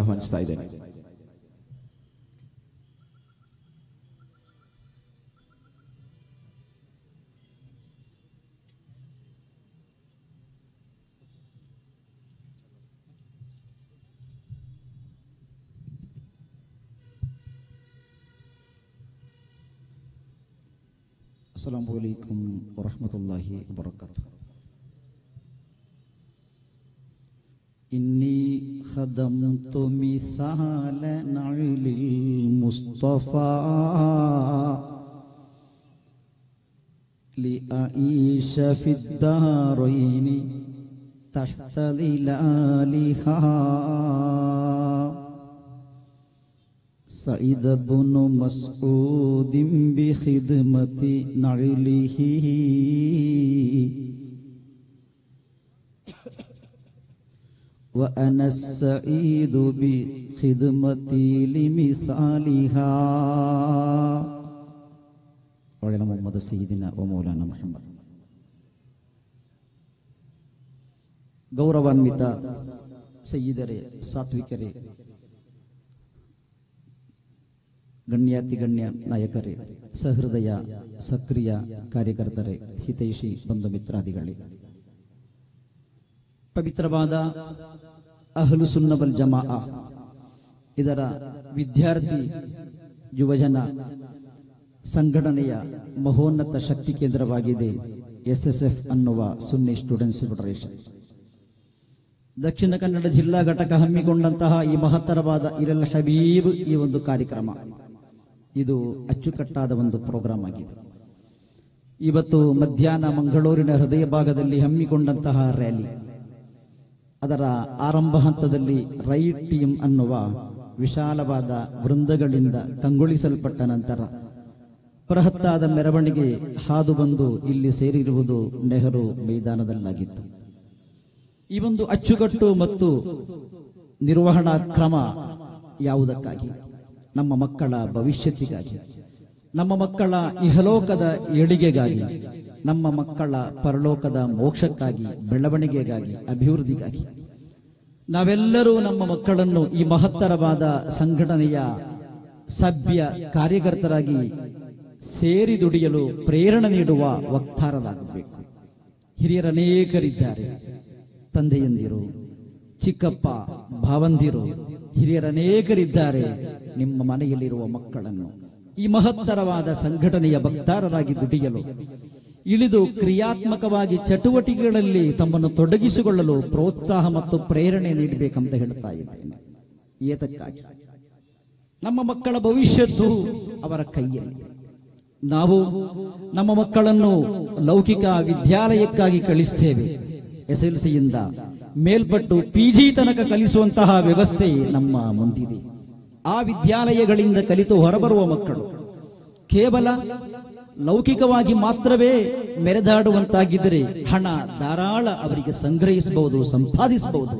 ಆಹ್ವಾನಿಸ್ತಾ ಇದ್ದೇನೆ السلام عليكم ورحمة الله وبركاته إني خدمت مثال نعل المصطفى لأعيش في الدارين تحت ظلالها سعيد بن مسعود بخدمة نعله وأنا السعيد بخدمتي لمثالها وعلى محمد سيدنا ومولانا محمد ಗೌರವಾನ್ವಿತ ಸಯ್ಯಿದರೇ ಸಾತ್ವಿಕರೇ ಗಣ್ಯಾತಿ ಗಣ್ಯ ನಾಯಕರೇ ಸಹೃದಯ ಸಕ್ರಿಯ ಕಾರ್ಯಕರ್ತರೇ ಹಿತೈಷಿ ಬಂಧು ಮಿತ್ರಾದಿಗಳೇ ಪವಿತ್ರವಾದ ಅಹಲು ಸುನ್ನಬಲ್ ಜಮಾ ಇದರ ವಿದ್ಯಾರ್ಥಿ ಯುವಜನ ಸಂಘಟನೆಯ ಮಹೋನ್ನತ ಶಕ್ತಿ ಕೇಂದ್ರವಾಗಿದೆ ಎಸ್ಎಸ್ಎಫ್ ಅನ್ನುವ ಸುನ್ನಿ ಸ್ಟೂಡೆಂಟ್ಸ್ ಫೆಡರೇಷನ್ ದಕ್ಷಿಣ ಕನ್ನಡ ಜಿಲ್ಲಾ ಘಟಕ ಹಮ್ಮಿಕೊಂಡಂತಹ ಈ ಮಹತ್ತರವಾದ ಇರಲ್ ಹಬೀಬ್ ಈ ಒಂದು ಕಾರ್ಯಕ್ರಮ ಇದು ಅಚ್ಚುಕಟ್ಟಾದ ಒಂದು ಪ್ರೋಗ್ರಾಂ ಆಗಿದೆ ಇವತ್ತು ಮಧ್ಯಾಹ್ನ ಮಂಗಳೂರಿನ ಹೃದಯ ಭಾಗದಲ್ಲಿ ಹಮ್ಮಿಕೊಂಡಂತಹ ರ್ಯಾಲಿ ಅದರ ಆರಂಭ ಹಂತದಲ್ಲಿ ರೈಟ್ ಟೀಮ್ ಅನ್ನುವ ವಿಶಾಲವಾದ ವೃಂದಗಳಿಂದ ಕಂಗೊಳಿಸಲ್ಪಟ್ಟ ನಂತರ ಬೃಹತ್ತಾದ ಮೆರವಣಿಗೆ ಹಾದು ಬಂದು ಇಲ್ಲಿ ಸೇರಿರುವುದು ನೆಹರು ಮೈದಾನದಲ್ಲಾಗಿತ್ತು ಈ ಒಂದು ಅಚ್ಚುಕಟ್ಟು ಮತ್ತು ನಿರ್ವಹಣಾ ಕ್ರಮ ಯಾವುದಕ್ಕಾಗಿ ನಮ್ಮ ಮಕ್ಕಳ ಭವಿಷ್ಯತ್ತಿಗಾಗಿ ನಮ್ಮ ಮಕ್ಕಳ ಇಹಲೋಕದ ಏಳಿಗೆಗಾಗಿ ನಮ್ಮ ಮಕ್ಕಳ ಪರಲೋಕದ ಮೋಕ್ಷಕ್ಕಾಗಿ ಬೆಳವಣಿಗೆಗಾಗಿ ಅಭಿವೃದ್ಧಿಗಾಗಿ ನಾವೆಲ್ಲರೂ ನಮ್ಮ ಮಕ್ಕಳನ್ನು ಈ ಮಹತ್ತರವಾದ ಸಂಘಟನೆಯ ಸಭ್ಯ ಕಾರ್ಯಕರ್ತರಾಗಿ ಸೇರಿ ದುಡಿಯಲು ಪ್ರೇರಣೆ ನೀಡುವ ವಕ್ತಾರರಾಗಬೇಕು ಹಿರಿಯರನೇಕರಿದ್ದಾರೆ ತಂದೆಯಂದಿರು ಚಿಕ್ಕಪ್ಪ ಭಾವಂದಿರು ಹಿರಿಯರನೇಕರಿದ್ದಾರೆ ನಿಮ್ಮ ಮನೆಯಲ್ಲಿರುವ ಮಕ್ಕಳನ್ನು ಈ ಮಹತ್ತರವಾದ ಸಂಘಟನೆಯ ಭಕ್ತಾರರಾಗಿ ದುಡಿಯಲು ಇಳಿದು ಕ್ರಿಯಾತ್ಮಕವಾಗಿ ಚಟುವಟಿಕೆಗಳಲ್ಲಿ ತಮ್ಮನ್ನು ತೊಡಗಿಸಿಕೊಳ್ಳಲು ಪ್ರೋತ್ಸಾಹ ಮತ್ತು ಪ್ರೇರಣೆ ನೀಡಬೇಕಂತ ಹೇಳ್ತಾ ಇದ್ದೇನೆ ಏತಕ್ಕಾಗಿ ನಮ್ಮ ಮಕ್ಕಳ ಭವಿಷ್ಯದ್ದು ಅವರ ಕೈಯಲ್ಲಿ ನಾವು ನಮ್ಮ ಮಕ್ಕಳನ್ನು ಲೌಕಿಕ ವಿದ್ಯಾಲಯಕ್ಕಾಗಿ ಕಳಿಸ್ತೇವೆ ಎಸ್ ಎಲ್ ಸಿಯಿಂದ ಮೇಲ್ಪಟ್ಟು ಪಿಜಿ ತನಕ ಕಲಿಸುವಂತಹ ವ್ಯವಸ್ಥೆ ನಮ್ಮ ಮುಂದಿದೆ ಆ ವಿದ್ಯಾಲಯಗಳಿಂದ ಕಲಿತು ಹೊರಬರುವ ಮಕ್ಕಳು ಕೇವಲ ಲೌಕಿಕವಾಗಿ ಮಾತ್ರವೇ ಮೆರೆದಾಡುವಂತಾಗಿದ್ದರೆ ಹಣ ಧಾರಾಳ ಅವರಿಗೆ ಸಂಗ್ರಹಿಸಬಹುದು ಸಂಪಾದಿಸಬಹುದು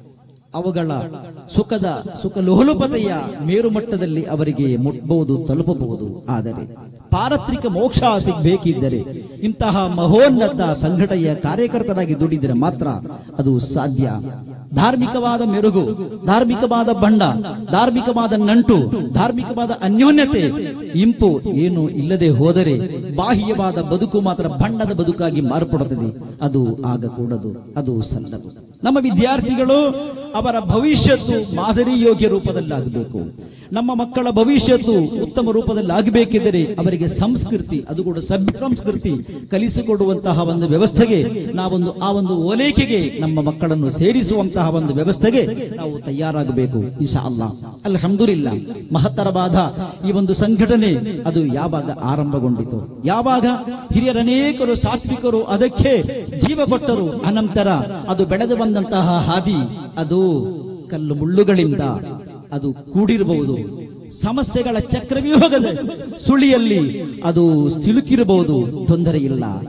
ಅವುಗಳ ಸುಖದ ಸುಖ ಲೋಲುಪತೆಯ ಮೇರುಮಟ್ಟದಲ್ಲಿ ಅವರಿಗೆ ಮುಟ್ಬಹುದು ತಲುಪಬಹುದು ಆದರೆ ಪಾರತ್ರಿಕ ಮೋಕ್ಷ ಸಿಗಬೇಕಿದ್ದರೆ ಇಂತಹ ಮಹೋನ್ನತ ಸಂಘಟನೆಯ ಕಾರ್ಯಕರ್ತರಾಗಿ ದುಡಿದರೆ ಮಾತ್ರ ಅದು ಸಾಧ್ಯ ಧಾರ್ಮಿಕವಾದ ಮೆರುಗು ಧಾರ್ಮಿಕವಾದ ಬಣ್ಣ ಧಾರ್ಮಿಕವಾದ ನಂಟು ಧಾರ್ಮಿಕವಾದ ಅನ್ಯೋನ್ಯತೆ ಇಂಪು ಏನು ಇಲ್ಲದೆ ಹೋದರೆ ಬಾಹ್ಯವಾದ ಬದುಕು ಮಾತ್ರ ಬಣ್ಣದ ಬದುಕಾಗಿ ಮಾರ್ಪಡುತ್ತದೆ ಅದು ಆಗಕೂಡದು ಅದು ಸಲ್ಲದು ನಮ್ಮ ವಿದ್ಯಾರ್ಥಿಗಳು ಅವರ ಭವಿಷ್ಯತ್ತು ಮಾದರಿ ಯೋಗ್ಯ ರೂಪದಲ್ಲಾಗಬೇಕು ನಮ್ಮ ಮಕ್ಕಳ ಭವಿಷ್ಯತ್ತು ಉತ್ತಮ ರೂಪದಲ್ಲಿ ಆಗಬೇಕಿದ್ದರೆ ಅವರಿಗೆ ಸಂಸ್ಕೃತಿ ಅದು ಕೂಡ ಸಭ್ಯ ಸಂಸ್ಕೃತಿ ಕಲಿಸಿಕೊಡುವಂತಹ ಒಂದು ವ್ಯವಸ್ಥೆಗೆ ನಾವೊಂದು ಆ ಒಂದು ಓಲೈಕೆಗೆ ನಮ್ಮ ಮಕ್ಕಳನ್ನು ಸೇರಿಸುವಂತಹ ಒಂದು ವ್ಯವಸ್ಥೆಗೆ ನಾವು ತಯಾರಾಗಬೇಕು ಇಶಾ ಅಲ್ಲಾ ಅಲ್ಹಮ್ದುಲಿಲ್ಲ ಮಹತ್ತರವಾದ ಈ ಒಂದು ಸಂಘಟನೆ ಅದು ಯಾವಾಗ ಆರಂಭಗೊಂಡಿತು ಯಾವಾಗ ಹಿರಿಯರನೇಕರು ಸಾತ್ವಿಕರು ಅದಕ್ಕೆ ಜೀವ ಕೊಟ್ಟರು ಅನಂತರ ಅದು ಬೆಳೆದು ಬಂದಂತಹ ಹಾದಿ ಅದು ಕಲ್ಲು ಮುಳ್ಳುಗಳಿಂದ ಅದು ಕೂಡಿರಬಹುದು ಸಮಸ್ಯೆಗಳ ಚಕ್ರವ್ಯೂಹದ ಸುಳಿಯಲ್ಲಿ ಅದು ಸಿಲುಕಿರಬಹುದು ತೊಂದರೆ ಇಲ್ಲ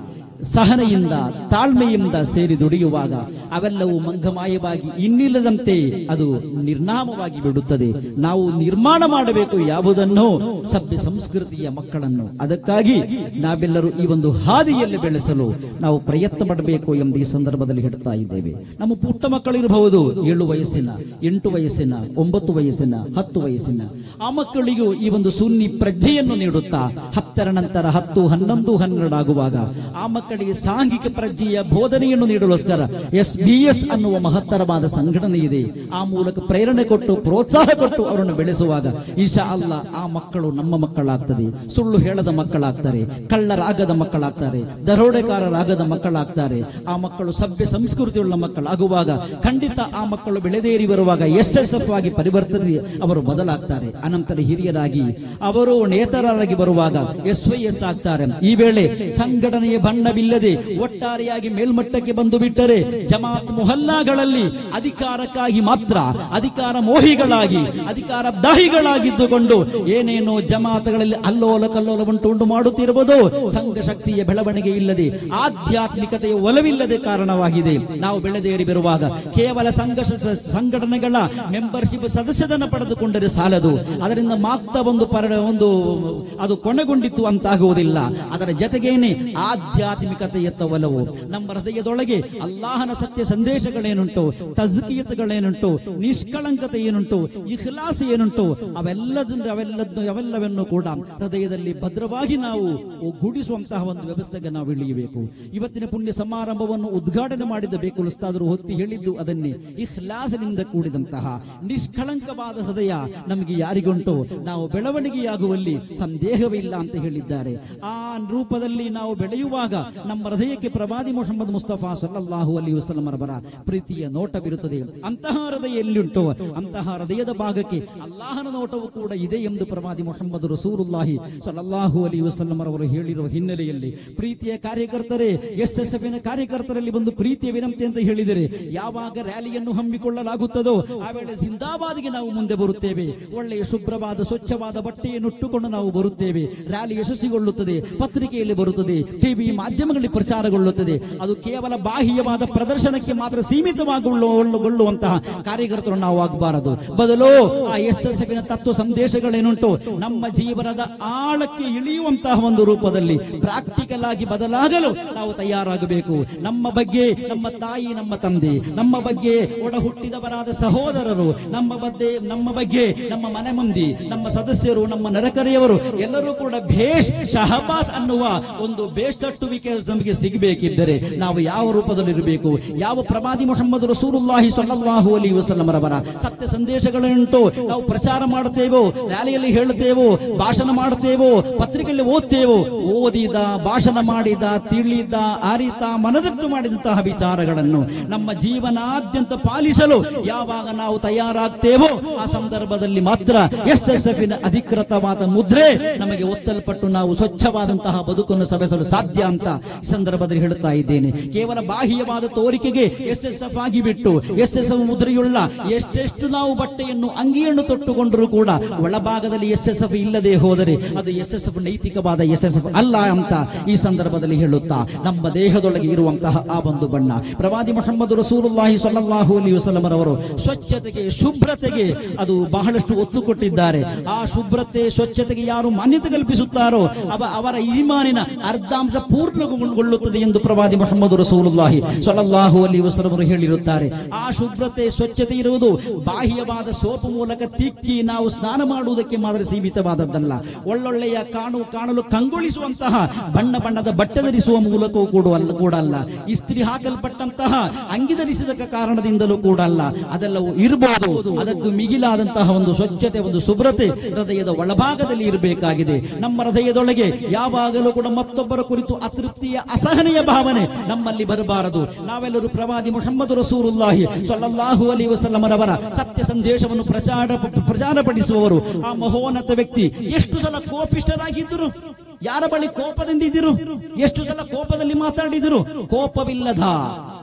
ಸಹನೆಯಿಂದ ತಾಳ್ಮೆಯಿಂದ ಸೇರಿ ದುಡಿಯುವಾಗ ಅವೆಲ್ಲವೂ ಮಂಗಮಾಯವಾಗಿ ಇನ್ನಿಲ್ಲದಂತೆ ಅದು ನಿರ್ನಾಮವಾಗಿ ಬಿಡುತ್ತದೆ ನಾವು ನಿರ್ಮಾಣ ಮಾಡಬೇಕು ಯಾವುದನ್ನು ಸಭ್ಯ ಸಂಸ್ಕೃತಿಯ ಮಕ್ಕಳನ್ನು ಅದಕ್ಕಾಗಿ ನಾವೆಲ್ಲರೂ ಈ ಒಂದು ಹಾದಿಯಲ್ಲಿ ಬೆಳೆಸಲು ನಾವು ಪ್ರಯತ್ನ ಪಡಬೇಕು ಎಂದು ಈ ಸಂದರ್ಭದಲ್ಲಿ ಹೇಳ್ತಾ ಇದ್ದೇವೆ ನಮ್ಮ ಪುಟ್ಟ ಮಕ್ಕಳು ಇರಬಹುದು ಏಳು ವಯಸ್ಸಿನ ಎಂಟು ವಯಸ್ಸಿನ ಒಂಬತ್ತು ವಯಸ್ಸಿನ ಹತ್ತು ವಯಸ್ಸಿನ ಆ ಮಕ್ಕಳಿಗೂ ಈ ಒಂದು ಸುನ್ನಿ ಪ್ರಜ್ಞೆಯನ್ನು ನೀಡುತ್ತಾ ಹತ್ತರ ನಂತರ ಹತ್ತು ಹನ್ನೊಂದು ಹನ್ನೆರಡು ಆಗುವಾಗ ಆ ಮಕ್ಕಳಿಗೆ ಸಾಂಘಿಕ ಪ್ರಜ್ಞೆಯ ಬೋಧನೆಯನ್ನು ನೀಡಲೋಸ್ಕರ ಎಸ್ ಬಿ ಎಸ್ ಅನ್ನುವ ಮಹತ್ತರವಾದ ಸಂಘಟನೆ ಇದೆ ಆ ಮೂಲಕ ಪ್ರೇರಣೆ ಕೊಟ್ಟು ಪ್ರೋತ್ಸಾಹ ಕೊಟ್ಟು ಅವರನ್ನು ಬೆಳೆಸುವಾಗ ಈಶಾ ಅಲ್ಲ ಆ ಮಕ್ಕಳು ನಮ್ಮ ಮಕ್ಕಳಾಗ್ತದೆ ಸುಳ್ಳು ಹೇಳದ ಮಕ್ಕಳಾಗ್ತಾರೆ ಕಳ್ಳರಾಗದ ಮಕ್ಕಳಾಗ್ತಾರೆ ದರೋಡೆಕಾರರಾಗದ ಮಕ್ಕಳಾಗ್ತಾರೆ ಆ ಮಕ್ಕಳು ಸಭ್ಯ ಸಂಸ್ಕೃತಿಯುಳ್ಳ ಮಕ್ಕಳಾಗುವಾಗ ಖಂಡಿತ ಆ ಮಕ್ಕಳು ಬೆಳೆದೇರಿ ಬರುವಾಗ ಎಸ್ ಎಸ್ ಎಫ್ ಆಗಿ ಪರಿವರ್ತನೆ ಅವರು ಬದಲಾಗ್ತಾರೆ ಅನಂತರ ಹಿರಿಯರಾಗಿ ಅವರು ನೇತರರಾಗಿ ಬರುವಾಗ ಎಸ್ ವೈ ಎಸ್ ಆಗ್ತಾರೆ ಈ ವೇಳೆ ಸಂಘಟನೆಯ ಬಣ್ಣವಿಲ್ಲದೆ ಒಟ್ಟಾರೆಯಾಗಿ ಮೇಲ್ಮಟ್ಟಕ್ಕೆ ಬಂದು ಬಿಟ್ಟರೆ ಜಮಾತ್ ಮೊಹಲ್ಲಾಗಳಲ್ಲಿ ಅಧಿಕಾರಕ್ಕಾಗಿ ಮಾತ್ರ ಅಧಿಕಾರ ಮೋಹಿಗಳಾಗಿ ಅಧಿಕಾರ ದಾಹಿಗಳಾಗಿದ್ದುಕೊಂಡು ಏನೇನೋ ಜಮಾತಗಳಲ್ಲಿ ಅಲ್ಲೋಲ ಕಲ್ಲೋಲ ಉಂಟು ಉಂಟು ಮಾಡುತ್ತಿರುವುದು ಸಂಘ ಶಕ್ತಿಯ ಬೆಳವಣಿಗೆ ಇಲ್ಲದೆ ಆಧ್ಯಾತ್ಮಿಕತೆಯ ಒಲವಿಲ್ಲದೆ ಕಾರಣವಾಗಿದೆ ನಾವು ಬೆಳೆದೇರಿ ಬರುವಾಗ ಕೇವಲ ಸಂಘರ್ಷ ಸ- ಸಂಘಟನೆಗಳ ಮೆಂಬರ್ಶಿಪ್ ಸದಸ್ಯದನ್ನು ಪಡೆದುಕೊಂಡರೆ ಸಾಲದು ಅದರಿಂದ ಮಾತ್ರ ಒಂದು ಪರ ಒಂದು ಅದು ಕೊನೆಗೊಂಡಿತ್ತು ಅಂತಾಗುವುದಿಲ್ಲ ಅದರ ಜೊತೆಗೇನೆ ಆಧ್ಯಾತ್ಮಿಕತೆಯತ್ತ ಒಲವು ನಮ್ಮ ಹೃದಯದೊಳಗೆ ಅಲ್ಲಾಹನ ಸತ್ಯ ಸಂದೇಶಗಳೇನುಂಟು ತಜ್ಕಿಯತ್ಗಳೇನುಂಟು ನಿಷ್ಕಳಂಕತೆ ಏನುಂಟು ಇಖ್ಲಾಸ್ ಏನುಂಟು ಅವೆಲ್ಲದಿಂದ ಅವೆಲ್ಲದ ಅವೆಲ್ಲವನ್ನು ಕೂಡ ಹೃದಯದಲ್ಲಿ ಭದ್ರವಾಗಿ ನಾವು ಗೂಡಿಸುವಂತಹ ಒಂದು ವ್ಯವಸ್ಥೆಗೆ ನಾವು ಇಳಿಯಬೇಕು ಇವತ್ತಿನ ಪುಣ್ಯ ಸಮಾರಂಭವನ್ನು ಉದ್ಘಾಟನೆ ಮಾಡಿದ ಬೇಕು ಉಸ್ತಾದರು ಹೊತ್ತಿ ಹೇಳಿದ್ದು ಅದನ್ನೇ ಇಖ್ಲಾಸನಿಂದ ಕೂಡಿದಂತಹ ನಿಷ್ಕಳಂಕವಾದ ಹೃದಯ ನಮಗೆ ಯಾರಿಗುಂಟು ನಾವು ಬೆಳವಣಿಗೆಯಾಗುವಲ್ಲಿ ಸಂದೇಹವಿಲ್ಲ ಅಂತ ಹೇಳಿದ್ದಾರೆ ಆ ರೂಪದಲ್ಲಿ ನಾವು ಬೆಳೆಯುವಾಗ ನಮ್ಮ ಹೃದಯಕ್ಕೆ ಪ್ರವಾದಿ ಮೊಹಮ್ಮದ್ ಮುಸ್ತಫಾ ಸಲ್ಲಲ್ಲಾಹು ಅಲಿ ವಸಲ್ಲಮರವರ ಪ್ರೀತಿಯ ನೋಟವಿರುತ್ತದೆ ಅಂತಹ ಹೃದಯ ಎಲ್ಲಿಯುಂಟು ಅಂತಹ ಹೃದಯದ ಭಾಗಕ್ಕೆ ಅಲ್ಲಾಹನ ನೋಟವು ಕೂಡ ಇದೆ ಎಂದು ಪ್ರವಾದಿ ಮೊಹಮ್ಮದ್ ರಸೂಲುಲ್ಲಾಹಿ ಸಲ್ಲಲ್ಲಾಹು ಅಲಿ ವಸಲ್ಲಮರವರು ಹೇಳಿರುವ ಹಿನ್ನೆಲೆಯಲ್ಲಿ ಪ್ರೀತಿಯ ಕಾರ್ಯಕರ್ತರೇ ಎಸ್ ಎಸ್ ಎಫ್ ಕಾರ್ಯಕರ್ತರಲ್ಲಿ ಒಂದು ಪ್ರೀತಿಯ ವಿನಂತಿ ಅಂತ ಹೇಳಿದರೆ ಯಾವಾಗ ರ್ಯಾಲಿಯನ್ನು ಹಮ್ಮಿಕೊಳ್ಳಲಾಗುತ್ತದೋ ಆ ವೇಳೆ ಜಿಂದಾಬಾದ್ಗೆ ನಾವು ಮುಂದೆ ಬರುತ್ತೇವೆ ಒಳ್ಳೆಯ ಶುಭ್ರವಾದ ಸ್ವಚ್ಛವಾದ ಬಟ್ಟೆಯನ್ನು ಉಟ್ಟುಕೊಂಡು ನಾವು ಬರುತ್ತೇವೆ ರ್ಯಾಲಿ ಯಶಸ್ವಿಗೊಳ್ಳುತ್ತದೆ ಪತ್ರಿಕೆಯಲ್ಲಿ ಬರುತ್ತದೆ ಟಿವಿ ಮಾಧ್ಯಮಗಳಲ್ಲಿ ಪ್ರಚಾರಗೊಳ್ಳುತ್ತದೆ ಅದು ಕೇವಲ ಬಾಹ್ಯವಾದ ಪ್ರದರ್ಶನಕ್ಕೆ ಮಾತ್ರ ಸೀಮಿತವಾಗಿಗೊಳ್ಳುವಂತಹ ಕಾರ್ಯಕರ್ತರು ನಾವು ಆಗಬಾರದು ಬದಲು ಆ ಎಸ್ ಎಸ್ ಎಫ್ ತತ್ವ ಸಂದೇಶಗಳೇನುಂಟು ನಮ್ಮ ಜೀವನದ ಆಳಕ್ಕೆ ಇಳಿಯುವಂತಹ ಒಂದು ರೂಪದಲ್ಲಿ ಪ್ರಾಕ್ಟಿಕಲ್ ಆಗಿ ಬದಲಾಗಲು ನಾವು ತಯಾರಾಗಬೇಕು ನಮ್ಮ ಬಗ್ಗೆ ನಮ್ಮ ತಾಯಿ ನಮ್ಮ ತಂದೆ ನಮ್ಮ ಬಗ್ಗೆ ಒಡ ಹುಟ್ಟಿದವರಾದ ಸಹೋದರರು ನಮ್ಮ ಬಗ್ಗೆ ನಮ್ಮ ಬಗ್ಗೆ ನಮ್ಮ ಮನೆ ಮಂದಿ ನಮ್ಮ ಸದಸ್ಯರು ನಮ್ಮ ನರಕರೆಯವರು ಎಲ್ಲರೂ ಕೂಡ ಭೇಷ್ ಶಹಬಾಸ್ ಅನ್ನುವ ಒಂದು ಬೇಸ್ತಟ್ಟುವಿಕೆ ನಮಗೆ ಸಿಗಬೇಕಿದ್ದರೆ ನಾವು ಯಾವ ರೂಪದಲ್ಲಿರಬೇಕು ಯಾವ ಪ್ರವಾದಿ ಮೊಹಮ್ಮದ್ ರಸೂಲುಲ್ಲಾಹಿ ಸ್ವಲ್ಲಲ್ಲಾಹು ಅಲಿ ವಸಲ್ಲಮರವರ ಸತ್ಯ ಸಂದೇಶಗಳುಂಟು ನಾವು ಪ್ರಚಾರ ಮಾಡುತ್ತೇವೋ ರ್ಯಾಲಿಯಲ್ಲಿ ಹೇಳುತ್ತೇವೋ ಭಾಷಣ ಮಾಡುತ್ತೇವೋ ಪತ್ರಿಕೆಯಲ್ಲಿ ಓದ್ತೇವೋ ಓದಿದ ಭಾಷಣ ಮಾಡಿದ ತಿಳಿದ ಅರಿತ ಮನದಟ್ಟು ಮಾಡಿದಂತಹ ವಿಚಾರಗಳನ್ನು ನಮ್ಮ ಜೀವನಾದ್ಯಂತ ಪಾಲಿಸಲು ಯಾವಾಗ ನಾವು ತಯಾರಾಗ್ತೇವೋ ಆ ಸಂದರ್ಭದಲ್ಲಿ ಮಾತ್ರ ಎಸ್ ಎಸ್ ಎಫ್ ಅಧಿಕೃತವಾದ ಮುದ್ರೆ ನಮಗೆ ಒತ್ತಲ್ಪಟ್ಟು ನಾವು ಸ್ವಚ್ಛವಾದಂತಹ ಬದುಕನ್ನು ಸವೆಸಲು ಸಾಧ್ಯ ಅಂತ ಈ ಸಂದರ್ಭದಲ್ಲಿ ಹೇಳುತ್ತಾ ಇದ್ದೇನೆ ಕೇವಲ ಬಾಹ್ಯವಾದ ತೋರಿಕೆಗೆ ಎಸ್ ಎಸ್ ಎಫ್ ಆಗಿ ಬಿಟ್ಟು ಎಸ್ ಎಸ್ ಎಫ್ ಮುದ್ರೆಯುಳ್ಳ ಎಷ್ಟೆಷ್ಟು ನಾವು ಬಟ್ಟೆಯನ್ನು ಅಂಗಿಯನ್ನು ತೊಟ್ಟುಕೊಂಡರೂ ಕೂಡ ಒಳಭಾಗದಲ್ಲಿ ಎಸ್ ಎಸ್ ಎಫ್ ಇಲ್ಲದೆ ಹೋದರೆ ಅದು ಎಸ್ ಎಸ್ ಎಫ್ ನೈತಿಕವಾದ ಎಸ್ ಎಸ್ ಎಫ್ ಅಲ್ಲ ಅಂತ ಈ ಸಂದರ್ಭದಲ್ಲಿ ಹೇಳುತ್ತಾ ನಮ್ಮ ದೇಹದೊಳಗೆ ಇರುವಂತಹ ಆ ಒಂದು ಬಣ್ಣ ಪ್ರವಾದಿ ಮೊಹಮ್ಮದ್ ರಸೂಲುಲ್ಲಾಹಿ ಸ್ವಲ್ಲಲ್ಲಾಹು ಅಲೈಹಿ ವಸಲ್ಲಂ ರವರು ಸ್ವಚ್ಛತೆಗೆ ಶುಭ್ರತೆಗೆ ಅದು ಬಹಳಷ್ಟು ಒತ್ತು ಕೊಟ್ಟಿದ್ದಾರೆ ಆ ಶುಭ್ರತೆ ಸ್ವಚ್ಛತೆಗೆ ಯಾರು ಮಾನ್ಯತೆ ಕಲ್ಪಿಸುತ್ತಾರೋ ಅವ ಅವರ ಈಮಾನಿನ ಅರ್ಧಾಂಶ ಪೂರ್ಣಗೊಳ್ಳುತ್ತದೆ ಎಂದು ಪ್ರವಾದಿ ಮೊಹಮ್ಮದ್ ರಸೂಲುಲ್ಲಾಹಿ ಸ್ವಲ್ಲಲ್ಲಾಹು ಅಲೈಹಿ ವಸಲ್ಲಂ ಅವರು ಹೇಳಿರುತ್ತಾರೆ ಆ ಶುಭ್ರತೆ ಸ್ವಚ್ಛತೆ ಇರುವುದು ಬಾಹ್ಯವಾದ ಸೋಪು ಮೂಲಕ ತಿಕ್ಕಿ ನಾವು ಸ್ನಾನ ಮಾಡುವುದಕ್ಕೆ ಮಾತ್ರ ಸೀಮಿತವಾದದ್ದಲ್ಲ ಒಳ್ಳೊಳ್ಳೆಯ ಕಾಣು ಕಾಣಲು ಕಂಗೊಳಿಸುವಂತಹ ಬಣ್ಣ ಬಣ್ಣದ ಬಟ್ಟೆ ಧರಿಸುವ ಮೂಲಕವೂ ಕೂಡ ಅಲ್ಲ ಕೂಡ ಅಲ್ಲ ಇಸ್ತ್ರಿ ಹಾಕಲ್ಪಟ್ಟಂತಹ ಅಂಗಿ ಧರಿಸಿದ ಕಾರಣದಿಂದಲೂ ಕೂಡ ಅಲ್ಲ ಅದೆಲ್ಲವೂ ಇರಬಹುದು ಅದಕ್ಕೂ ಮಿಗಿಲಾದಂತಹ ಒಂದು ಸ್ವಚ್ಛತೆ ಒಂದು ಶುಭ್ರತೆ ಹೃದಯದ ಒಳಭಾಗದಲ್ಲಿ ಇರಬೇಕಾಗಿದೆ ನಮ್ಮ ಹೃದಯದೊಳಗೆ ಯಾವಾಗಲೂ ಕೂಡ ಮತ್ತೊಬ್ಬರ ಕುರಿತು ಅತೃಪ್ತಿಯ ಅಸಹನೆಯ ಭಾವನೆ ನಮ್ಮಲ್ಲಿ ಬರಬಾರದು ನಾವೆಲ್ಲರೂ ಪ್ರವಾದಿ ಮೊಹಮ್ಮದ್ ರಸೂರುಲ್ಲಾಹಿ ಸ್ವಲ್ಲಲ್ಲಾಹು ಅಲಿ ವಸಲ್ಲಮರವರ ಸತ್ಯ ಸಂದೇಶವನ್ನು ಪ್ರಚಾರ ಪ್ರಚಾರಪಡಿಸುವವರು ಆ ಮಹೋನ್ನತ ವ್ಯಕ್ತಿ ಎಷ್ಟು ಸಲ ಕೋಪಿಷ್ಟರಾಗಿದ್ದರು ಯಾರ ಬಳಿ ಕೋಪದಿಂದ ಇದ್ದಿರು ಎಷ್ಟು ಸಲ ಕೋಪದಲ್ಲಿ ಮಾತಾಡಿದರು ಕೋಪವಿಲ್ಲದ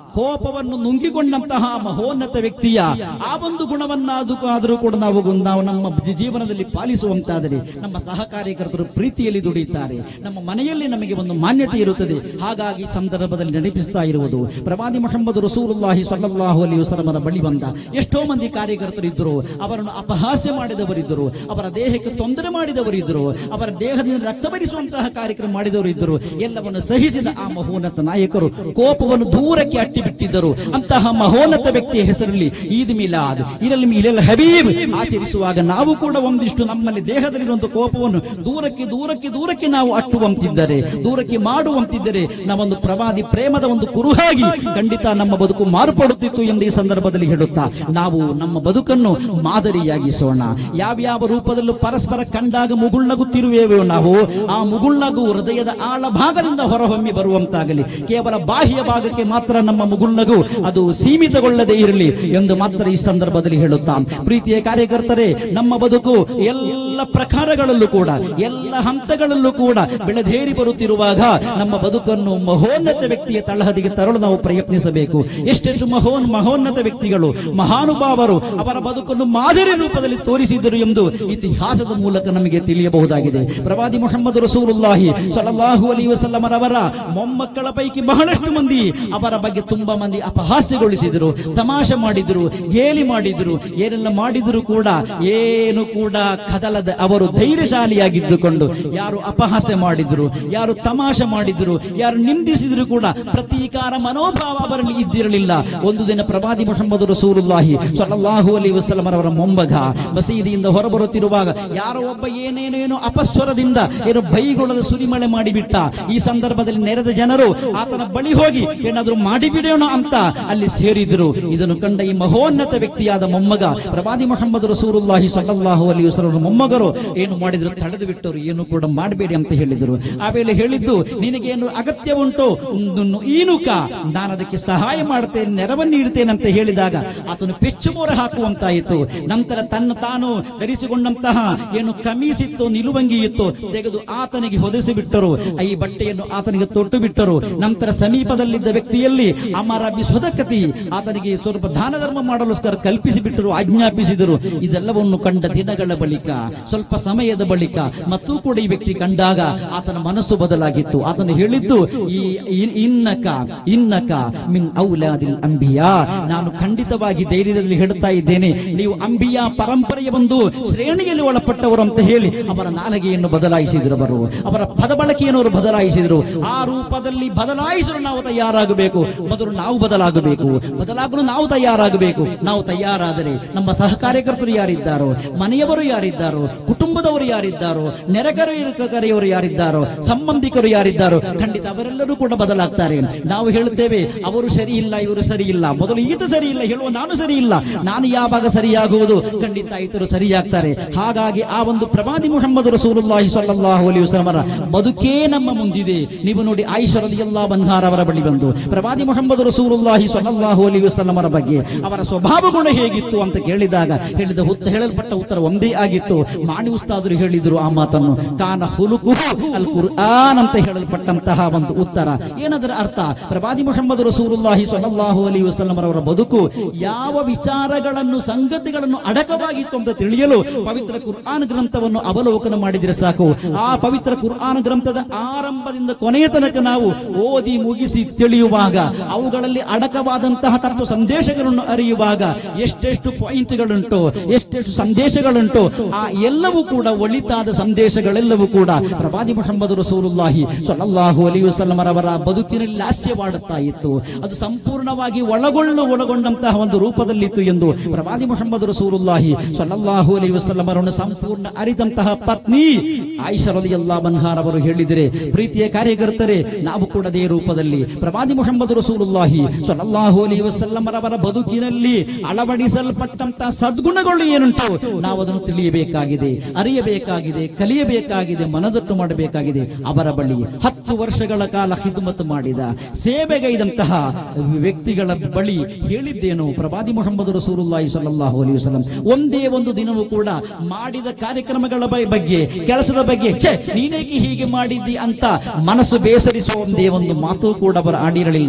ಕೋಪವನ್ನು ನುಂಗಿಕೊಂಡಂತಹ ಮಹೋನ್ನತ ವ್ಯಕ್ತಿಯ ಆ ಒಂದು ಗುಣವನ್ನಾದರೂ ಕೂಡ ನಾವು ಗು- ನಾವು ನಮ್ಮ ಜಿ- ಜೀವನದಲ್ಲಿ ಪಾಲಿಸುವಂತಾದರೆ ನಮ್ಮ ಸಹ ಕಾರ್ಯಕರ್ತರು ಪ್ರೀತಿಯಲ್ಲಿ ದುಡಿಯುತ್ತಾರೆ ನಮ್ಮ ಮನೆಯಲ್ಲಿ ನಮಗೆ ಒಂದು ಮಾನ್ಯತೆ ಇರುತ್ತದೆ ಹಾಗಾಗಿ ಈ ಸಂದರ್ಭದಲ್ಲಿ ನೆನಪಿಸ್ತಾ ಇರುವುದು ಪ್ರವಾದಿ ಮೊಹಮ್ಮದ್ ರಸೂಲುಲ್ಲಾಹಿ ಸಲ್ಲಲ್ಲಾಹು ಅಲೈಹಿ ವಸಲ್ಲಮರ ಬಳಿ ಬಂದ ಎಷ್ಟೋ ಮಂದಿ ಕಾರ್ಯಕರ್ತರು ಇದ್ದರು ಅವರನ್ನು ಅಪಹಾಸ್ಯ ಮಾಡಿದವರಿದ್ದರು ಅವರ ದೇಹಕ್ಕೆ ತೊಂದರೆ ಮಾಡಿದವರಿದ್ದರು ಅವರ ದೇಹದಿಂದ ರಕ್ತ ಭರಿಸುವಂತಹ ಕಾರ್ಯಕ್ರಮ ಮಾಡಿದವರು ಇದ್ದರು ಎಲ್ಲವನ್ನು ಸಹಿಸಿದ ಆ ಮಹೋನ್ನತ ನಾಯಕರು ಕೋಪವನ್ನು ದೂರಕ್ಕೆ ಅಟ್ಟಿ ಬಿಟ್ಟಿದ್ದರು ಅಂತಹ ಮಹೋನ್ನತ ವ್ಯಕ್ತಿಯ ಹೆಸರಲ್ಲಿ ಈದ್ ಮಿಲಾದ್ ಇದರಲ್ಲಿ ಇಲೆಲ್ಲ ಹಬೀಬ್ ಆಚರಿಸುವಾಗ ನಾವು ಕೂಡ ಒಂದಿಷ್ಟು ನಮ್ಮಲ್ಲಿ ದೇಹದಲ್ಲಿರುವಂತ ಕೋಪವನ್ನು ದೂರಕ್ಕೆ ದೂರಕ್ಕೆ ದೂರಕ್ಕೆ ನಾವು ಅಟ್ಟುವಂತಿದ್ದರೆ ದೂರಕ್ಕೆ ಮಾಡುವಂತಿದ್ದರೆ ನಾವೊಂದು ಪ್ರವಾದಿ ಪ್ರೇಮದ ಒಂದು ಕುರುಹಾಗಿ ಖಂಡಿತ ನಮ್ಮ ಬದುಕು ಮಾರ್ಪಡುತ್ತಿತ್ತು ಎಂದು ಈ ಸಂದರ್ಭದಲ್ಲಿ ಹೇಳುತ್ತಾ ನಾವು ನಮ್ಮ ಬದುಕನ್ನು ಮಾದರಿಯಾಗಿಸೋಣ ಯಾವ್ಯಾವ ರೂಪದಲ್ಲೂ ಪರಸ್ಪರ ಕಂಡಾಗ ಮುಗುಳ್ನಗುತ್ತಿರುವೆವೋ ನಾವು ಆ ಮುಗುಳ್ನಗು ಹೃದಯದ ಆಳ ಭಾಗದಿಂದ ಹೊರಹೊಮ್ಮಿ ಬರುವಂತಾಗಲಿ ಕೇವಲ ಬಾಹ್ಯ ಭಾಗಕ್ಕೆ ಮಾತ್ರ ನಮ್ಮ ಮುಗುಳ್ನಗು ಅದು ಸೀಮಿತಗೊಳ್ಳದೆ ಇರಲಿ ಎಂದು ಮಾತ್ರ ಈ ಸಂದರ್ಭದಲ್ಲಿ ಹೇಳುತ್ತಾ ಪ್ರೀತಿಯ ಕಾರ್ಯಕರ್ತರೇ ನಮ್ಮ ಬದುಕು ಎಲ್ಲ ಪ್ರಕಾರಗಳಲ್ಲೂ ಕೂಡ ಎಲ್ಲ ಹಂತಗಳಲ್ಲೂ ಕೂಡ ಬೆಳೆದೇರಿ ಬರುತ್ತಿರುವಾಗ ನಮ್ಮ ಬದುಕನ್ನು ಮಹೋನ್ನತ ವ್ಯಕ್ತಿಯ ತಳಹದಿಗೆ ತರಲು ನಾವು ಪ್ರಯತ್ನಿಸಬೇಕು ಎಷ್ಟೆಷ್ಟು ಮಹೋನ್ ಮಹೋನ್ನತ ವ್ಯಕ್ತಿಗಳು ಮಹಾನುಭಾವರು ಅವರ ಬದುಕನ್ನು ಮಾದರಿ ರೂಪದಲ್ಲಿ ತೋರಿಸಿದರು ಎಂದು ಇತಿಹಾಸದ ಮೂಲಕ ನಮಗೆ ತಿಳಿಯಬಹುದಾಗಿದೆ ಪ್ರವಾದಿ ಮೊಹಮ್ಮದ್ ರಸೂಲುಲ್ಲಾಹಿ ಸಲಲ್ಲಾಹು ಅಲೈ ವಸಲ್ಲಮರವರ ಮೊಮ್ಮಕ್ಕಳ ಪೈಕಿ ಬಹಳಷ್ಟು ಮಂದಿ ಅವರ ಬಗ್ಗೆ ತುಂಬಾ ಮಂದಿ ಅಪಹಾಸ್ಯಗೊಳಿಸಿದರು ತಮಾಷೆ ಮಾಡಿದರು ಗೇಲಿ ಮಾಡಿದರು ಏನೆಲ್ಲ ಮಾಡಿದರೂ ಕೂಡ ಏನು ಕೂಡ ಕದಲದ ಅವರು ಧೈರ್ಯಶಾಲಿಯಾಗಿದ್ದುಕೊಂಡು ಯಾರು ಅಪಹಾಸ್ಯ ಮಾಡಿದ್ರು ಯಾರು ತಮಾಷೆ ಮಾಡಿದ್ರು ಯಾರು ನಿಂದಿಸಿದ್ರು ಕೂಡ ಪ್ರತೀಕಾರ ಮನೋಭಾವ ಅವರಲ್ಲಿ ಇದ್ದಿರಲಿಲ್ಲ ಒಂದು ದಿನ ಪ್ರವಾದಿ ಮೊಹಮ್ಮದ್ ರಸೂಲುಲ್ಲಾಹಿ ಸಲ್ಲಲ್ಲಾಹು ಅಲೈಹಿ ವಸಲ್ಲಂ ಅವರ ಮೊಮ್ಮಗ ಮಸೀದಿಯಿಂದ ಹೊರಬರುತ್ತಿರುವಾಗ ಯಾರೋ ಒಬ್ಬ ಏನೇನೇನೋ ಅಪಸ್ವರದಿಂದ ಏನೋ ಬೈಗೊಳ್ಳದ ಸುರಿಮಳೆ ಮಾಡಿಬಿಟ್ಟ ಈ ಸಂದರ್ಭದಲ್ಲಿ ನೆರೆದ ಜನರು ಆತನ ಬಳಿ ಹೋಗಿ ಏನಾದ್ರೂ ಮಾಡಿಬಿಡೋಣ ಅಂತ ಅಲ್ಲಿ ಸೇರಿದ್ರು ಇದನ್ನು ಕಂಡ ಈ ಮಹೋನ್ನತ ವ್ಯಕ್ತಿಯಾದ ಮೊಮ್ಮಗ ಪ್ರವಾದಿ ಮೊಹಮ್ಮದ್ ರಸೂಲುಲ್ಲಾಹಿ ಸಲ್ಲಲ್ಲಾಹು ಅಲೈಹಿ ವಸಲ್ಲಂ ಮೊಮ್ಮಗರು ಏನು ಮಾಡಿದ್ರು ತಡೆದು ಬಿಟ್ಟರು ಏನು ಕೂಡ ಮಾಡಬೇಡಿ ಅಂತ ಹೇಳಿದ್ರು ಆ ವೇಳೆ ಹೇಳಿದ್ದು ನಿನಗೇನು ಅಗತ್ಯ ಉಂಟು ಒಂದು ಈನುಕ ನಾನು ಅದಕ್ಕೆ ಸಹಾಯ ಮಾಡುತ್ತೇನೆ ನೆರವನ್ನು ನೀಡುತ್ತೇನೆ ಅಂತ ಹೇಳಿದಾಗ ಆತನು ಪೆಚ್ಚು ಮೋರ ಹಾಕುವಂತಾಯಿತು ನಂತರ ತನ್ನ ತಾನು ಧರಿಸಿಕೊಂಡಂತಹ ಏನು ಕಮೀಸಿತ್ತು ನಿಲುವಂಗಿ ಇತ್ತು ತೆಗೆದು ಆತನಿಗೆ ಹೊದಿಸಿ ಬಿಟ್ಟರು ಈ ಬಟ್ಟೆಯನ್ನು ಆತನಿಗೆ ತೊಟ್ಟು ಬಿಟ್ಟರು ನಂತರ ಸಮೀಪದಲ್ಲಿದ್ದ ವ್ಯಕ್ತಿಯಲ್ಲಿ ಅಮರ ಬಿಸೊದಕತಿ ಆತನಿಗೆ ಸ್ವಲ್ಪ ದಾನ ಧರ್ಮ ಮಾಡಲುಸ್ಕರ ಕಲ್ಪಿಸಿ ಬಿಟ್ಟರು ಆಜ್ಞಾಪಿಸಿದರು ಇದೆಲ್ಲವನ್ನು ಕಂಡ ದಿನಗಳ ಬಳಿಕ ಸ್ವಲ್ಪ ಸಮಯದ ಬಳಿಕ ಮತ್ತೂ ಕೂಡ ಈ ವ್ಯಕ್ತಿ ಕಂಡಾಗ ಆತನ ಮನಸ್ಸು ಬದಲಾಗಿತ್ತು ಆತನು ಹೇಳಿದ್ದು ಈ ಇನ್- ಇನ್ನಕ ಇನ್ನಕ ಮಿನ್ ಔಲಾದಿಲ್ ಅಂಬಿಯಾ ನಾನು ಖಂಡಿತವಾಗಿ ಧೈರ್ಯದಲ್ಲಿ ಹೇಳುತ್ತಾ ಇದ್ದೇನೆ ನೀವು ಅಂಬಿಯಾ ಪರಂಪರೆಯ ಒಂದು ಶ್ರೇಣಿಯಲ್ಲಿ ಒಳಪಟ್ಟವರು ಅಂತ ಹೇಳಿ ಅವರ ನಾಲಗೆಯನ್ನು ಬದಲಾಯಿಸಿದರು ಅವರು ಅವರ ಪದ ಬಳಕೆಯನ್ನು ಅವರು ಬದಲಾಯಿಸಿದರು ಆ ರೂಪದಲ್ಲಿ ಬದಲಾಯಿಸಲು ನಾವು ತಯಾರಾಗಬೇಕು ಮೊದಲು ನಾವು ಬದಲಾಗಬೇಕು ಬದಲಾಗಲು ನಾವು ತಯಾರಾಗಬೇಕು ನಾವು ತಯಾರಾದರೆ ನಮ್ಮ ಸಹ ಕಾರ್ಯಕರ್ತರು ಯಾರಿದ್ದಾರೋ ಮನೆಯವರು ಯಾರಿದ್ದಾರೋ ಕುಟುಂಬದವರು ಯಾರಿದ್ದಾರೋ ನೆರೆಕರೆಯವರು ಯಾರಿದ್ದಾರೋ ಸಂಬಂಧಿಕರು ಯಾರಿದ್ದಾರೋ ಖಂಡಿತ ಅವರೆಲ್ಲರೂ ಕೂಡ ಬದಲಾಗ್ತಾರೆ ನಾವು ಹೇಳುತ್ತೇವೆ ಅವರು ಸರಿ ಇಲ್ಲ ಇವರು ಸರಿ ಇಲ್ಲ ಮೊದಲು ಈತ ಸರಿ ಇಲ್ಲ ಹೇಳುವ ನಾನು ಸರಿ ಇಲ್ಲ ನಾನು ಯಾವಾಗ ಸರಿಯಾಗುವುದು ಖಂಡಿತ ಇತರು ಸರಿಯಾಗ್ತಾರೆ ಹಾಗಾಗಿ ಆ ಒಂದು ಪ್ರವಾದಿ ಮುಹಮ್ಮದ್ ರಸೂಲುಲ್ಲಾಹಿ ಸ್ವಲ್ಲಲ್ಲಾಹು ಅಲೈಹಿ ವಸಲ್ಲಮರ ಬದುಕೇ ನಮ್ಮ ಮುಂದಿದೆ ನೀವು ನೋಡಿ ಆಯಿಷಾ ರಲಿಯಲ್ಲಾಹು ಬನ್ಹಾರ್ ಅವರ ಬಳಿ ಬಂದು ಪ್ರವಾದಿ ಮುಹಮ್ಮದ್ ರಸೂಲುಲ್ಲಾಹಿ ಸ್ವಲ್ಲಲ್ಲಾಹು ಅಲೈಹಿ ವಸಲ್ಲಮರ ಬಗ್ಗೆ ಅವರ ಸ್ವಭಾವ ಗುಣ ಹೇಗಿತ್ತು ಅಂತ ಕೇಳಿದಾಗ ಹೇಳಿದ ಉತ್ತ ಹೇಳಲ್ಪಟ್ಟ ಉತ್ತರ ಒಂದೇ ಆಗಿತ್ತು ಮಾಣಿ ಉಸ್ತಾದರು ಹೇಳಿದ್ರು ಆ ಮಾತನ್ನು ಕಾನ ಹುಲುಕು ಅಲ್ ಕುರ್ಆನ್ ಅಂತ ಹೇಳಲ್ಪಟ್ಟಂತಹ ಒಂದು ಉತ್ತರ ಏನದರ ಅರ್ಥ ಪ್ರವಾದಿ ಮುಹಮ್ಮದ್ ರಸೂಲುಲ್ಲಾಹಿ ಸ್ವಲ್ಲಲ್ಲಾಹು ಅಲೈಹಿ ವಸಲ್ಲಂ ಅವರ ಬದುಕು ಯಾವ ವಿಚಾರಗಳನ್ನು ಸಂಗತಿಗಳನ್ನು ಅಡಕವಾಗಿತ್ತು ಅಂತ ತಿಳಿಯಲು ಪವಿತ್ರ ಕುರ್ಆನ್ ಗ್ರಂಥವನ್ನು ಅವಲೋಕನ ಮಾಡಿದರೆ ಸಾಕು ಆ ಪವಿತ್ರ ಕುರ್ಆನ್ ಗ್ರಂಥದ ಆರಂಭದಿಂದ ಕೊನೆಯ ತನಕ ನಾವು ಓದಿ ಮುಗಿಸಿ ತಿಳಿಯುವಾಗ ಅವುಗಳಲ್ಲಿ ಅಡಕವಾದಂತಹ ತತ್ವ ಸಂದೇಶಗಳನ್ನು ಅರಿಯುವಾಗ ಎಷ್ಟೆಷ್ಟು ಪಾಯಿಂಟ್ಗಳುಂಟು ಎಷ್ಟೆಷ್ಟು ಸಂದೇಶಗಳುಂಟು ಆ ಎಲ್ಲವೂ ಕೂಡ ಒಳಿತಾದ ಸಂದೇಶಗಳೆಲ್ಲವೂ ಕೂಡ ಪ್ರವಾದಿ ಮುಹಮ್ಮದ್ ರಸೂಲುಲ್ಲಾಹಿ ಸ್ವಲ್ಲಲ್ಲಾಹು ಅಲೈಹಿ ವಸಲ್ಲಂ ಅವರ ಬದುಕಿನಲ್ಲಿ ಲಾಸ್ಯವಾಡುತ್ತಾ ಇತ್ತು ಅದು ಸಂಪೂರ್ಣವಾಗಿ ಒಳಗೊಳ್ಳು ಒಳಗೊಂಡಂತಹ ಒಂದು ರೂಪದಲ್ಲಿತ್ತು ಎಂದು ಪ್ರವಾದಿ ಮುಹಮ್ಮದ್ ರಸೂಲುಲ್ಲಾಹಿ ಸ್ವಲ್ಲಲ್ಲಾಹು ಅಲೈಹಿ ವಸಲ್ಲಂ ಅವರನ್ನು ಸಂಪೂರ್ಣ ಅರಿತಂತಹ ಪತ್ನಿ ಆಯಿಷಾ ರಲಿಯಲ್ಲಾಹು ಅನ್ಹಾರ್ ಅವರು ಹೇಳಿದರೆ ಪ್ರೀತಿಯ ಕಾರ್ಯಕರ್ತರೆ ನಾವು ಕೂಡ ಅದೇ ರೂಪದಲ್ಲಿ ಪ್ರವಾದಿ ಮುಹಮ್ಮದ್ ರಸೂಲುಲ್ಲಾಹಿ ಸ್ವಲ್ಲಲ್ಲಾಹು ಅಲೈಹಿ ವಸಲ್ಲಂ ಅವರ ಬದುಕಿನಲ್ಲಿ ಅಳವಡಿಸಲ್ಪಟ್ಟಂತಹ ಸದ್ಗುಣಗಳು ಏನುಂಟು ನಾವು ಅದನ್ನು ತಿಳಿಯಬೇಕಾಗಿದೆ ಅರಿಯಬೇಕಾಗಿದೆ ಕಲಿಯಬೇಕಾಗಿದೆ ಮನದಟ್ಟು ಮಾಡಬೇಕಾಗಿದೆ ಅವರ ಬಳಿ ಹತ್ತು ವರ್ಷಗಳ ಕಾಲ ಹಿದುಮತ್ ಮಾಡಿದ ಸೇವೆಗೈದಂತಹ ವ್ಯಕ್ತಿಗಳ ಬಳಿ ಹೇಳಿದ್ದೇನು ಪ್ರವಾದಿ ಮೊಹಮ್ಮದ್ ರಸೂಲುಲ್ಲಾಹಿ ಸಲ್ಲಲ್ಲಾಹು ಅಲೈಹಿ ವಸಲ್ಲಂ ಒಂದೇ ಒಂದು ದಿನವೂ ಕೂಡ ಮಾಡಿದ ಕಾರ್ಯಕ್ರಮಗಳ ಬ- ಬಗ್ಗೆ ಕೆಲಸದ ಬಗ್ಗೆ ಛೆ ನೀನೇಕೆ ಹೀಗೆ ಮಾಡಿದ್ದಿ ಅಂತ ಮನಸ್ಸು ಬೇಸರಿಸುವ ಒಂದೇ ಒಂದು ಮಾತು ಕೂಡ ಅವರು ಆಡಿರಲಿಲ್ಲ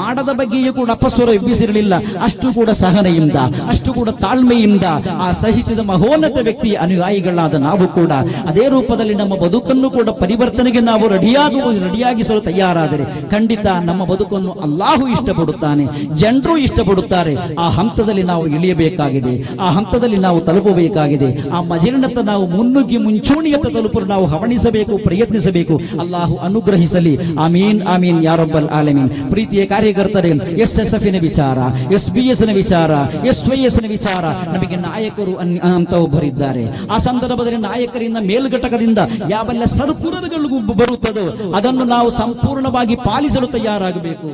ಮಾಡದ ಬಗ್ಗೆಯೂ ಕೂಡ ಅಪಸ್ವರ ಎಬ್ಬಿಸಿರಲಿಲ್ಲ ಅಷ್ಟು ಕೂಡ ಸಹನೆಯಿಂದ ಅಷ್ಟು ಕೂಡ ತಾಳ್ಮೆಯಿಂದ ಆ ಸಹಿಸಿದ ಮಹೋನ್ನತ ವ್ಯಕ್ತಿ ಅನುಯಾಯಿಗಳಾದ ನಾವು ಕೂಡ ಅದೇ ರೂಪದಲ್ಲಿ ನಮ್ಮ ಬದುಕನ್ನು ಕೂಡ ಪರಿವರ್ತನೆಗೆ ನಾವು ರೆಡಿಯಾಗುವ ರೆಡಿಯಾಗಿಸಲು ತಯಾರಾದರೆ ಖಂಡಿತ ನಮ್ಮ ಬದುಕನ್ನು ಅಲ್ಲಾಹು ಇಷ್ಟಪಡುತ್ತಾನೆ ಜನರು ಇಷ್ಟಪಡುತ್ತಾರೆ ಆ ಹಂತದಲ್ಲಿ ನಾವು ಇಳಿಯಬೇಕಾಗಿದೆ ಆ ಹಂತದಲ್ಲಿ ನಾವು ತಲುಪಬೇಕಾಗಿದೆ ಆ ಮಜಿಲಿನತ್ತ ನಾವು ಮುನ್ನುಗ್ಗಿ ಮುಂಚೂಣಿಯತ್ತ ತಲುಪಲು ನಾವು ಹವಣಿಸಬೇಕು ಪ್ರಯತ್ನಿಸಬೇಕು ಅಲ್ಲಾಹು ಅನುಗ್ರಹಿಸಲಿ ಆಮೀನ್ ಆಮೀನ್ ಯಾರೊಬ್ಬಲ್ ಆಲಮೀನ್ ಪ್ರೀತಿಯ ಕಾರ್ಯಕರ್ತರೆ ಎಸ್ ಎಸ್ ಎಫ್ ವಿಚಾರ ಎಸ್ ಬಿ ಎಸ್ ನ ವಿಚಾರ ಎಸ್ ವೈ ಎಸ್ ನ ವಿಚಾರ ನಮಗೆ ನಾಯಕರು ಅನ್- ಅಂತ ಒಬ್ಬರಿದ್ದಾರೆ ಆ ಸಂದರ್ಭದಲ್ಲಿ ನಾಯಕರಿಂದ ಮೇಲ್ಘಟಕದಿಂದ ಯಾವೆಲ್ಲ ಸರಕುರಗಳು ಬರುತ್ತದೋ ಅದನ್ನು ನಾವು ಸಂಪೂರ್ಣವಾಗಿ ಪಾಲಿಸಲು ತಯಾರಾಗಬೇಕು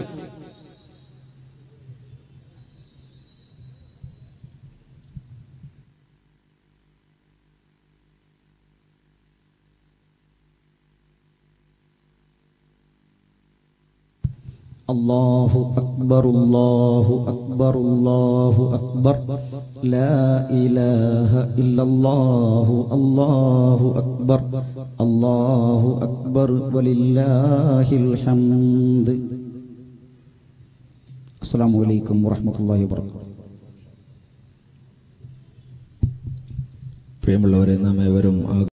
الله أكبر الله أكبر الله أكبر لا إله إلا الله الله أكبر الله أكبر ولله الحمد السلام عليكم ورحمة الله وبركاته പ്രിയമുള്ളവരെ നാം ഏവരും ആ